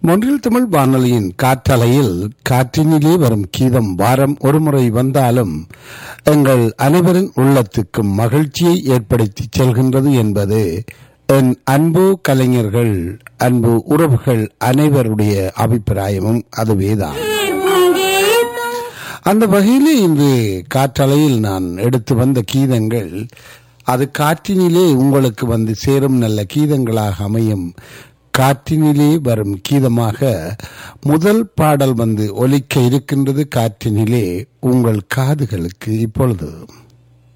மொன்றில் தமிழ் வானொலியின் காற்றலையில் காற்றினிலே வரும் கீதம் வாரம் ஒருமுறை வந்தாலும் எங்கள் அனைவரின் உள்ளத்துக்கும் மகிழ்ச்சியை ஏற்படுத்தி செல்கின்றது என்பது என் அன்பு கலைஞர்கள் அன்பு உறவுகள் அனைவருடைய அபிப்பிராயமும் அதுவேதான் அந்த வகையிலே இன்று காற்றலையில் நான் எடுத்து வந்த கீதங்கள் அது காற்றினிலே உங்களுக்கு வந்து சேரும் நல்ல கீதங்களாக அமையும் காற்றினிலே வரும் கீதமாக முதல் பாடல் வந்து ஒலிக்க இருக்கின்றது காற்றினிலே உங்கள் காதுகளுக்கு இப்பொழுது